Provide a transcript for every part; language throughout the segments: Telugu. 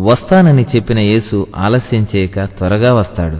వస్తానని చెప్పిన యేసు ఆలస్యం చేయక త్వరగా వస్తాడు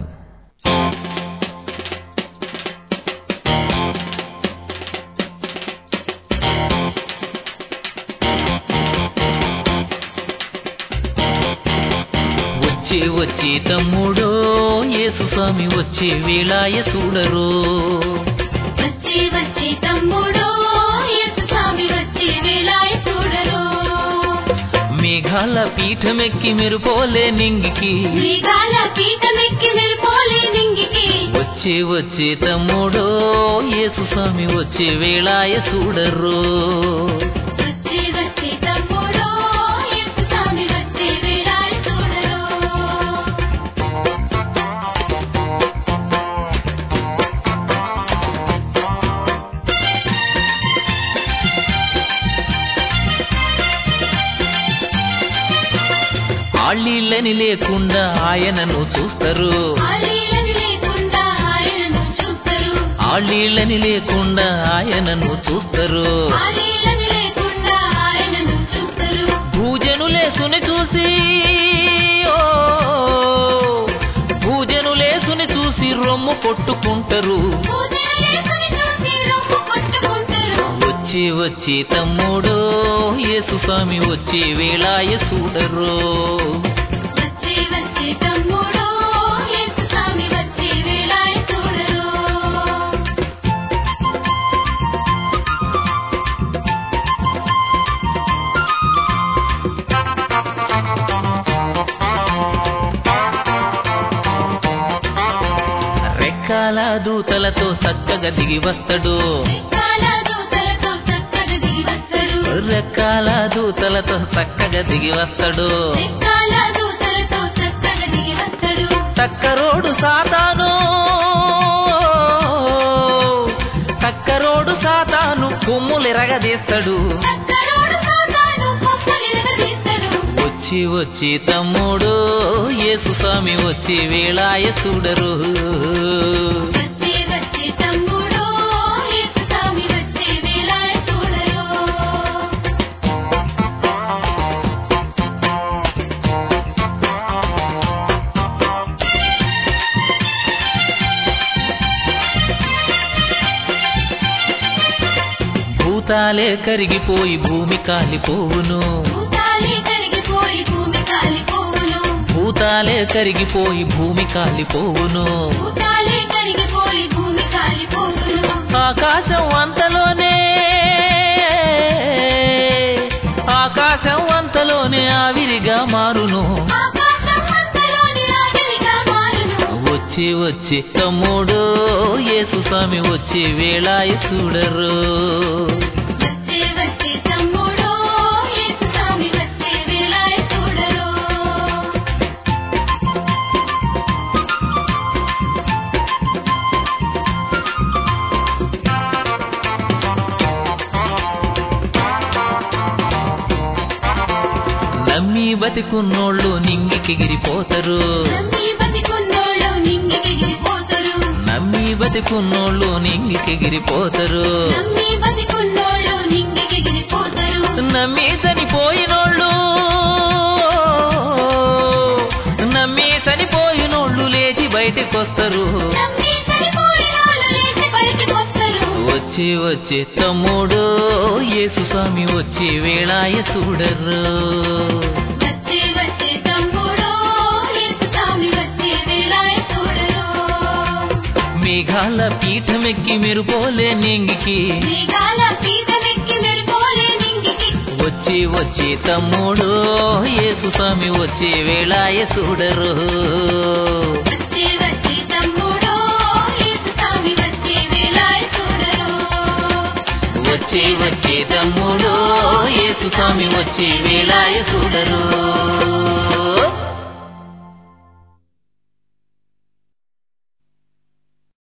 వచ్చి వచ్చి తమ్ముడో యేసు స్వామి వచ్చి వేళాయ చూడరు వచ్చి వచ్చి తమ్ముడు యేసు స్వామి వచ్చి వేళాయ చూడరు మేఘాల పీఠమెక్కి మెరుపోలే నింగికి మేఘాల పీఠమెక్కి మెరుపోలే నింగికి వచ్చి వచ్చి తమ్ముడో యేసు స్వామి వచ్చి వేళాయ చూడరు వచ్చి వచ్చి తమ్ముడు యేసు స్వామి వచ్చి వేళాయ చూడరు ఆళ్ళీళ్ళని లేకుండా ఆయనను చూస్తారు ఆలీలని లేకుండా ఆయనను చూస్తారు ఆళ్ళీళ్ళని లేకుండా ఆయనను చూస్తారు ఆలీలని లేకుండా ఆయనను చూస్తారు భూజనులేసుని చూసి ఓ, భూజనులేసుని చూసి రొమ్ము కొట్టుకుంటారు పూజలు చేసుకుని చూసి రొమ్ము కొట్టుకుంటారు వచ్చి వచ్చి తమ్ముడు యేసు స్వామి వచ్చి వేళాయ చూడరు వచ్చి వచ్చి తమ్ముడు యేసు స్వామి వచ్చి వేళాయ చూడరు రెక్కాల దూతలతో చక్కగా దిగి వస్తాడు రెక్కాల దూతలతో చక్కగా దిగి వస్తాడు రెక్కాల దూతలతో చక్కగా దిగి వస్తాడు రెక్కాల దూతలతో చక్కగా దిగి వస్తాడు టక్కరోడు సాతాను టక్కరోడు సాతాను కొమ్ములెరగదీస్తాడు చక్కరోడు సాతాను కొమ్మలిరగదీస్తాడు వచ్చి వచ్చి తమ్ముడు యేసు స్వామి వచ్చి వేళాయ చూడరు వచ్చి వచ్చి తమ్ముడు యేసు స్వామి వచ్చి వేళాయ చూడరు భూతాలే కరిగిపోయి భూమి కాలిపోవును భూతాలే కరిగిపోయి భూమి కాలిపోవును భూతాలే కరిగిపోయి భూమి కాలిపోవును భూతాలే కరిగిపోయి భూమి కాలిపోవును ఆకాశం అంతలోనే ఆకాశం అంతలోనే ఆవిరిగా మారును ఆకాశం అంతలోని ఆవిరిగా మారును వచ్చి వచ్చి తమ్ముడు యేసు స్వామి వచ్చి వేళాయ చూడరు వచ్చి వచ్చి తమ్ముడు యేసు స్వామి వచ్చి వేళాయ చూడరు నమ్మి బతికున్నోళ్ళు నింగికెగిరిపోతారు నమ్మి బతికున్నోళ్ళు నింగికెగిరిపోతారు నమ్మి బతికున్నోళ్ళు నింగికెగిరిపోతారు నమ్మి బతికున్నోళ్ళు నింగికెగిరిపోతారు నమ్మి చనిపోయినోళ్ళు నమ్మి చనిపోయినోళ్ళు లేచి బయటికొస్తారు నమ్మి చనిపోయినోళ్ళు లేచి బయటికొస్తారు వచ్చి వచ్చి తమ్ముడు యేసు స్వామి వచ్చి వేళాయ చూడరు వచ్చి వచ్చి తమ్ముడు యేసు స్వామి వచ్చి వేళాయ చూడరు మేఘాల పీఠమెక్కి మెరుపోలే నింగికి మేఘాల పీఠమెక్కి మెరుపోలే నింగికి వచ్చి వచ్చి తమ్ముడు యేసు స్వామి వచ్చి వేళాయ చూడరు వచ్చి వచ్చి తమ్ముడు యేసు స్వామి వచ్చి వేళాయ చూడరు వచ్చి వచ్చి తమ్ముడు యేసు స్వామి వచ్చి వేళాయ చూడరు